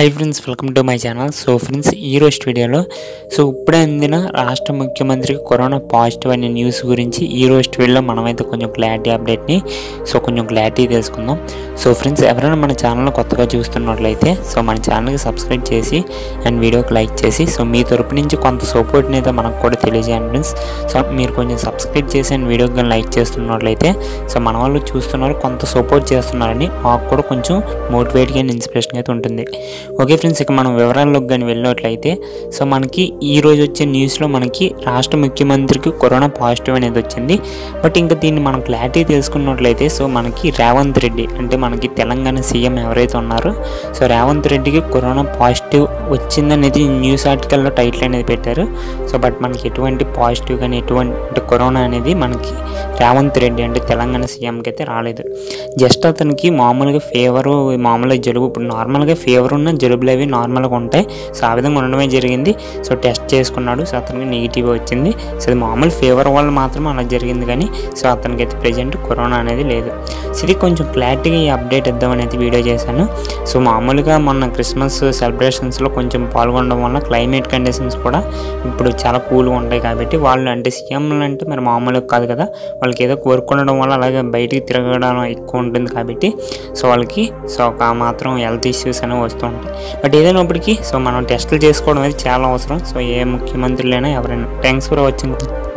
hi friends welcome to my channel so friends ఈ రోజు వీడియోలో సో ఇప్పుడే అందిన రాష్ట్ర ముఖ్యమంత్రికి కరోనా పాజిటివ్ అనే న్యూస్ గురించి ఈ రోజు వీడియోలో మనమైతే కొంచెం క్లారిటీ అప్డేట్ని సో కొంచెం క్లారిటీ తెలుసుకుందాం సో ఫ్రెండ్స్ ఎవరైనా మన ఛానల్ కొత్తగా చూస్తున్నట్లయితే సో మన ఛానల్కి సబ్స్క్రైబ్ చేసి అండ్ వీడియోకి లైక్ చేసి సో మీ తరపు నుంచి కొంత సపోర్ట్ని అయితే మనకు కూడా తెలియజేయండి ఫ్రెండ్స్ సో మీరు కొంచెం సబ్స్క్రైబ్ చేసి అండ్ వీడియోకి కానీ లైక్ చేస్తున్నట్లయితే సో మన వాళ్ళు చూస్తున్నారు కొంత సపోర్ట్ చేస్తున్నారని మాకు కూడా కొంచెం మోటివేట్గా అండ్ ఇన్స్పిరేషన్ అయితే ఉంటుంది ఓకే ఫ్రెండ్స్ ఇక మనం వివరాల్లోకి కానీ వెళ్ళినట్లయితే సో మనకి ఈ రోజు వచ్చే న్యూస్లో మనకి రాష్ట్ర ముఖ్యమంత్రికి కరోనా పాజిటివ్ అనేది వచ్చింది బట్ ఇంకా దీన్ని మనం క్లారిటీ తెలుసుకున్నట్లయితే సో మనకి రేవంత్ రెడ్డి అంటే మనకి తెలంగాణ సీఎం ఎవరైతే ఉన్నారో సో రేవంత్ రెడ్డికి కరోనా పాజిటివ్ వచ్చిందనేది న్యూస్ ఆర్టికల్లో టైటిల్ అనేది పెట్టారు సో బట్ మనకి ఎటువంటి పాజిటివ్ కానీ ఎటువంటి కరోనా అనేది మనకి రేవంత్ రెడ్డి అంటే తెలంగాణ సీఎంకి అయితే రాలేదు జస్ట్ అతనికి మామూలుగా ఫీవరు మామూలుగా జలుబు ఇప్పుడు నార్మల్గా ఫీవర్ ఉన్న జలుబులు అవి నార్మల్గా ఉంటాయి సో ఆ విధంగా ఉండడమే జరిగింది సో టెస్ట్ చేసుకున్నాడు సో అతనికి నెగిటివ్ వచ్చింది సో అది మామూలు ఫీవర్ వల్ల మాత్రం అలా జరిగింది కానీ సో అతనికి అయితే ప్రజెంట్ కరోనా అనేది లేదు సో ఇది కొంచెం క్లారిటీగా ఈ అప్డేట్ ఇద్దామని అయితే వీడియో చేశాను సో మామూలుగా మొన్న క్రిస్మస్ సెలబ్రేషన్స్లో కొంచెం పాల్గొనడం వల్ల క్లైమేట్ కండిషన్స్ కూడా ఇప్పుడు చాలా కూల్గా ఉంటాయి కాబట్టి వాళ్ళు అంటే సీఎంలు అంటే మరి మామూలుగా కాదు కదా వాళ్ళకి ఏదో కోరుకుండడం వల్ల అలాగే బయటికి తిరగడం ఎక్కువ ఉంటుంది కాబట్టి సో వాళ్ళకి సో ఒక మాత్రం హెల్త్ ఇష్యూస్ అనేవి వస్తూ ఉంటాయి బట్ ఏదైనప్పటికీ సో మనం టెస్టులు చేసుకోవడం అనేది చాలా అవసరం సో ఏ ముఖ్యమంత్రులైనా ఎవరైనా థ్యాంక్స్ ఫర్ వాచింగ్